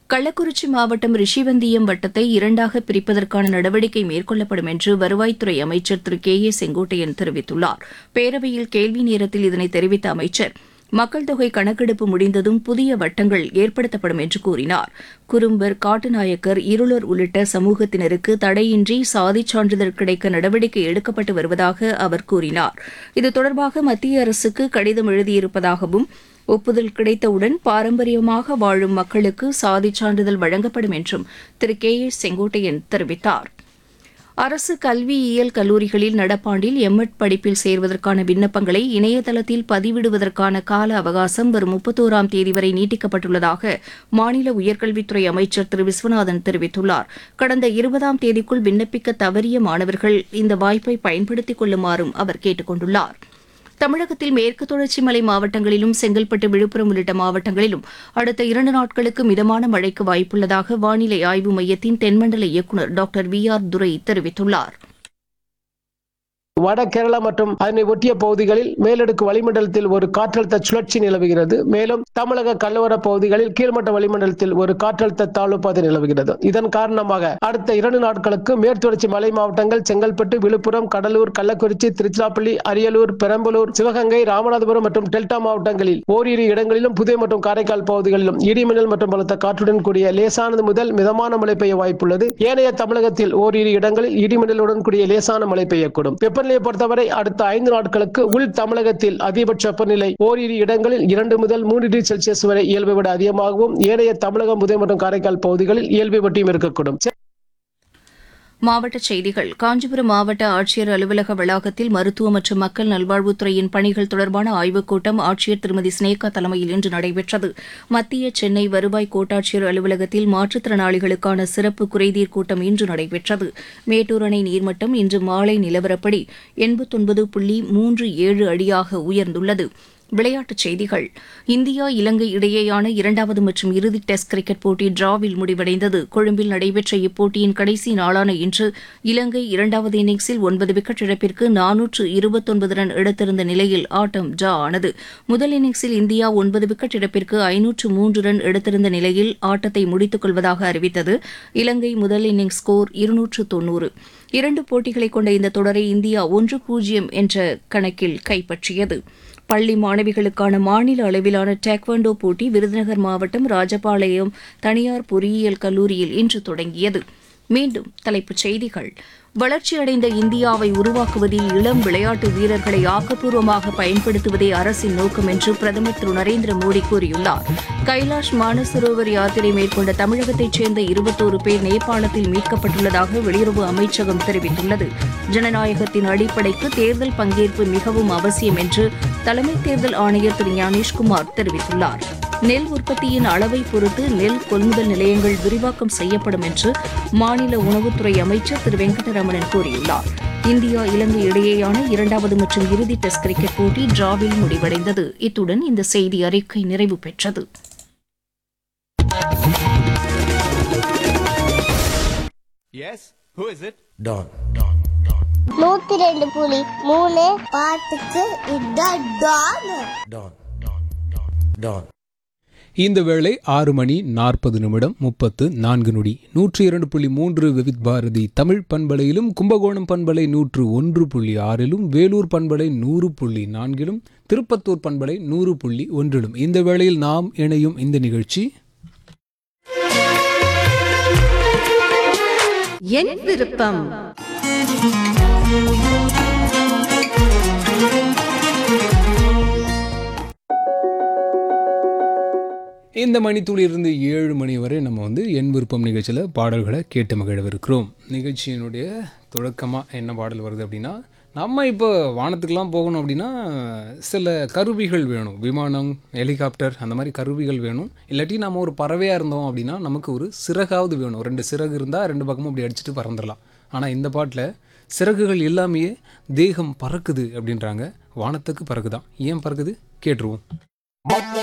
கள்ளக்குறிச்சி மாவட்டம் ரிஷிவந்தியம் வட்டத்தை இரண்டாக பிரிப்பதற்கான நடவடிக்கை மேற்கொள்ளப்படும் என்று வருவாய்த்துறை அமைச்சர் திரு கே ஏ செங்கோட்டையன் தெரிவித்துள்ளார் பேரவையில் கேள்வி நேரத்தில் இதனை தெரிவித்த அமைச்சர் மக்கள் தொகை கணக்கெடுப்பு முடிந்ததும் புதிய வட்டங்கள் ஏற்படுத்தப்படும் என்று கூறினார் குறும்பர் காட்டுநாயக்கர் இருளர் உள்ளிட்ட சமூகத்தினருக்கு தடையின்றி சாதிச் சான்றிதழ் கிடைக்க நடவடிக்கை எடுக்கப்பட்டு வருவதாக அவர் கூறினார் இது தொடர்பாக மத்திய அரசுக்கு கடிதம் எழுதியிருப்பதாகவும் ஒப்புதல் கிடைத்தவுடன் பாரம்பரியமாக வாழும் மக்களுக்கு சாதிச் சான்றிதழ் வழங்கப்படும் என்றும் திரு கே ஏ செங்கோட்டையன் தெரிவித்தார் அரசு கல்வியியல் கல்லூரிகளில் நடப்பாண்டில் எம்எட் படிப்பில் சேர்வதற்கான விண்ணப்பங்களை இணையதளத்தில் பதிவிடுவதற்கான கால அவகாசம் வரும் முப்பத்தோராம் தேதி வரை நீட்டிக்கப்பட்டுள்ளதாக மாநில உயர்கல்வித்துறை அமைச்சர் திரு விஸ்வநாதன் தெரிவித்துள்ளார் கடந்த இருபதாம் தேதிக்குள் விண்ணப்பிக்க தவறிய மாணவர்கள் இந்த வாய்ப்பை பயன்படுத்திக் கொள்ளுமாறும் அவர் கேட்டுக் கொண்டுள்ளார் தமிழகத்தில் மேற்கு தொடர்ச்சி மலை மாவட்டங்களிலும் செங்கல்பட்டு விழுப்புரம் உள்ளிட்ட மாவட்டங்களிலும் அடுத்த இரண்டு நாட்களுக்கு மிதமான மழைக்கு வாய்ப்புள்ளதாக வானிலை ஆய்வு மையத்தின் தென்மண்டல இயக்குநர் டாக்டர் வி ஆர் துரை தெரிவித்துள்ளார் வட கேரளா மற்றும் அதனை ஒட்டிய பகுதிகளில் மேலடுக்கு வளிமண்டலத்தில் ஒரு காற்றழுத்த சுழற்சி நிலவுகிறது மேலும் தமிழக கல்லவர பகுதிகளில் கீழ்மட்ட வளிமண்டலத்தில் ஒரு காற்றழுத்த தாழ்வு பாதை நிலவுகிறது இதன் காரணமாக அடுத்த இரண்டு நாட்களுக்கு மேற்குத்தொடர்ச்சி மலை மாவட்டங்கள் செங்கல்பட்டு விழுப்புரம் கடலூர் கள்ளக்குறிச்சி திருச்சிராப்பள்ளி அரியலூர் பெரம்பலூர் சிவகங்கை ராமநாதபுரம் மற்றும் டெல்டா மாவட்டங்களில் ஓரிரு இடங்களிலும் புதுவை மற்றும் காரைக்கால் பகுதிகளிலும் இடிமின்னல் மற்றும் பலத்த காற்றுடன் கூடிய லேசானது முதல் மிதமான மழை பெய்ய வாய்ப்புள்ளது ஏனைய தமிழகத்தில் ஓரிரு இடங்களில் இடிமின்னலுடன் கூடிய லேசான மழை பெய்யக்கூடும் வெப்பநிலையை பொறுத்தவரை அடுத்த ஐந்து நாட்களுக்கு உள் தமிழகத்தில் அதிகபட்ச வெப்பநிலை ஓரிரு இடங்களில் இரண்டு முதல் மூன்று டிகிரி செல்சியஸ் வரை இயல்பை விட அதிகமாகவும் ஏனைய தமிழகம் புதுவை மற்றும் காரைக்கால் பகுதிகளில் இயல்பை வட்டியும் இருக்கக்கூடும் மாவட்டச் செய்திகள் காஞ்சிபுரம் மாவட்ட ஆட்சியர் அலுவலக வளாகத்தில் மருத்துவ மற்றும் மக்கள் நல்வாழ்வுத்துறையின் பணிகள் தொடர்பான ஆய்வுக் கூட்டம் ஆட்சியர் திருமதி ஸ்னேகா தலைமையில் இன்று நடைபெற்றது மத்திய சென்னை வருவாய் கோட்டாட்சியர் அலுவலகத்தில் மாற்றுத்திறனாளிகளுக்கான சிறப்பு குறைதீர் கூட்டம் இன்று நடைபெற்றது மேட்டூர் அணை நீர்மட்டம் இன்று மாலை நிலவரப்படி எண்பத்தொன்பது புள்ளி மூன்று ஏழு அடியாக உயர்ந்துள்ளது விளையாட்டுச் செய்திகள் இந்தியா இலங்கை இடையேயான இரண்டாவது மற்றும் இறுதி டெஸ்ட் கிரிக்கெட் போட்டி டிராவில் முடிவடைந்தது கொழும்பில் நடைபெற்ற இப்போட்டியின் கடைசி நாளான இன்று இலங்கை இரண்டாவது இன்னிங்ஸில் ஒன்பது விக்கெட் இழப்பிற்கு நானூற்று இருபத்தொன்பது ரன் எடுத்திருந்த நிலையில் ஆட்டம் டிரா ஆனது முதல் இன்னிங்ஸில் இந்தியா ஒன்பது விக்கெட் இழப்பிற்கு ஐநூற்று மூன்று ரன் எடுத்திருந்த நிலையில் ஆட்டத்தை முடித்துக் கொள்வதாக அறிவித்தது இலங்கை முதல் இன்னிங்ஸ் ஸ்கோர் இருநூற்று தொன்னூறு இரண்டு போட்டிகளை கொண்ட இந்த தொடரை இந்தியா ஒன்று பூஜ்ஜியம் என்ற கணக்கில் கைப்பற்றியது பள்ளி மாணவிகளுக்கான மாநில அளவிலான டேக்வாண்டோ போட்டி விருதுநகர் மாவட்டம் ராஜபாளையம் தனியார் பொறியியல் கல்லூரியில் இன்று தொடங்கியது மீண்டும் தலைப்புச் செய்திகள் வளர்ச்சியடைந்த இந்தியாவை உருவாக்குவதில் இளம் விளையாட்டு வீரர்களை ஆக்கப்பூர்வமாக பயன்படுத்துவதே அரசின் நோக்கம் என்று பிரதமர் திரு நரேந்திர மோடி கூறியுள்ளார் கைலாஷ் மானசரோவர் யாத்திரை மேற்கொண்ட தமிழகத்தைச் சேர்ந்த இருபத்தோரு பேர் நேபாளத்தில் மீட்கப்பட்டுள்ளதாக வெளியுறவு அமைச்சகம் தெரிவித்துள்ளது ஜனநாயகத்தின் அடிப்படைக்கு தேர்தல் பங்கேற்பு மிகவும் அவசியம் என்று தலைமை தேர்தல் ஆணையர் திரு ஞானேஷ்குமார் தெரிவித்துள்ளார் நெல் உற்பத்தியின் அளவை பொறுத்து நெல் கொள்முதல் நிலையங்கள் விரிவாக்கம் செய்யப்படும் என்று மாநில உணவுத்துறை அமைச்சர் திரு வெங்கடரமணன் கூறியுள்ளார் இந்தியா இலங்கை இடையேயான இரண்டாவது மற்றும் இறுதி டெஸ்ட் கிரிக்கெட் போட்டி டிராவில் முடிவடைந்தது இத்துடன் இந்த செய்தி அறிக்கை நிறைவு பெற்றது Yes? Who is it? Don. நூத்தி ரெண்டு புலி மூணு பாட்டுக்கு இதான் டான் Don. Don. இந்த வேளை ஆறு மணி நாற்பது நிமிடம் முப்பத்து நான்கு நொடி நூற்றி இரண்டு புள்ளி மூன்று விவித் பாரதி தமிழ் பண்பலையிலும் கும்பகோணம் பண்பலை நூற்று ஒன்று புள்ளி ஆறிலும் வேலூர் பண்பலை நூறு புள்ளி நான்கிலும் திருப்பத்தூர் பண்பலை நூறு புள்ளி ஒன்றிலும் இந்த வேளையில் நாம் இணையும் இந்த நிகழ்ச்சி என் விருப்பம் இந்த மணித்துளியிலிருந்து ஏழு மணி வரை நம்ம வந்து என் விருப்பம் நிகழ்ச்சியில் பாடல்களை கேட்டு மகிழவிருக்கிறோம் நிகழ்ச்சியினுடைய தொடக்கமாக என்ன பாடல் வருது அப்படின்னா நம்ம இப்போ வானத்துக்கெலாம் போகணும் அப்படின்னா சில கருவிகள் வேணும் விமானம் ஹெலிகாப்டர் அந்த மாதிரி கருவிகள் வேணும் இல்லாட்டி நம்ம ஒரு பறவையாக இருந்தோம் அப்படின்னா நமக்கு ஒரு சிறகாவது வேணும் ரெண்டு சிறகு இருந்தால் ரெண்டு பக்கமும் அப்படி அடிச்சுட்டு பறந்துடலாம் ஆனால் இந்த பாட்டில் சிறகுகள் எல்லாமே தேகம் பறக்குது அப்படின்றாங்க வானத்துக்கு பறக்குதான் ஏன் பறக்குது கேட்டுருவோம்